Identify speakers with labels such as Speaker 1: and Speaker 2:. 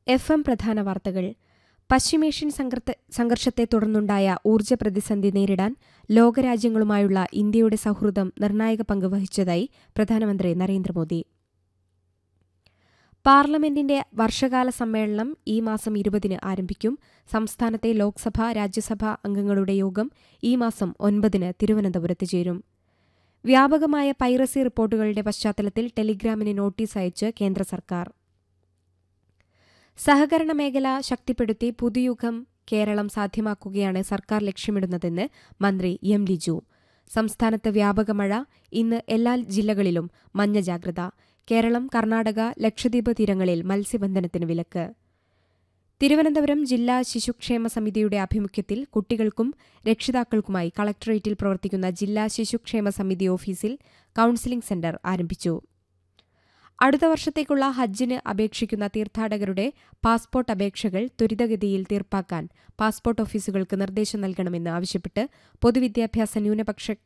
Speaker 1: F M പ്രധാന വാർത്തകൾ പശ്ചിമേഷ്യൻ സംഘർത്ത- സംഘർഷത്തെ തുടർന്നുണ്ടായ ഊർജ്ജ പ്രതിസന്ധി നേരിടാൻ ലോകരാജ്യങ്ങളുമായുള്ള ഇന്ത്യയുടെ സൗഹൃദം നിർണായക പങ്ക് വഹിച്ചതായി പ്രധാനമന്ത്രി നരേന്ദ്രമോദി പാർലമെന്റിന്റെ വർഷകാല സമ്മേളനം ഈ മാസം ഇരുപതിന് ആരംഭിക്കും സംസ്ഥാനത്തെ ലോക്സഭ രാജ്യസഭ അംഗങ്ങളുടെ യോഗം ഈ മാസം ഒൻപതിന് തിരുവനന്തപുരത്ത് ചേരും വ്യാപകമായ പൈറസി റിപ്പോർട്ടുകളുടെ പശ്ചാത്തലത്തിൽ ടെലിഗ്രാമിന് നോട്ടീസ് അയച്ച് കേന്ദ്ര സർക്കാർ സഹകരണ മേഖല ശക്തിപ്പെടുത്തി പുതുയുഗം കേരളം സാധ്യമാക്കുകയാണ് സർക്കാർ ലക്ഷ്യമിടുന്നതെന്ന് മന്ത്രി എം ലിജു സംസ്ഥാനത്ത് വ്യാപക മഴ ഇന്ന് എല്ലാ ജില്ലകളിലും മഞ്ഞ ജാഗ്രത കേരളം കർണാടക ലക്ഷദ്വീപ് തീരങ്ങളിൽ മത്സ്യബന്ധനത്തിന് വിലക്ക് തിരുവനന്തപുരം ജില്ലാ ശിശുക്ഷേമ സമിതിയുടെ ആഭിമുഖ്യത്തിൽ കുട്ടികൾക്കും രക്ഷിതാക്കൾക്കുമായി കളക്ടറേറ്റിൽ പ്രവർത്തിക്കുന്ന ജില്ലാ ശിശുക്ഷേമ സമിതി ഓഫീസിൽ കൌൺസിലിംഗ് സെന്റർ ആരംഭിച്ചു അടുത്ത വർഷത്തേക്കുള്ള ഹജ്ജിന് അപേക്ഷിക്കുന്ന തീർത്ഥാടകരുടെ പാസ്പോർട്ട് അപേക്ഷകൾ ത്വരിതഗതിയിൽ തീർപ്പാക്കാൻ പാസ്പോർട്ട് ഓഫീസുകൾക്ക് നിർദ്ദേശം നൽകണമെന്ന് ആവശ്യപ്പെട്ട് പൊതുവിദ്യാഭ്യാസ ന്യൂനപക്ഷ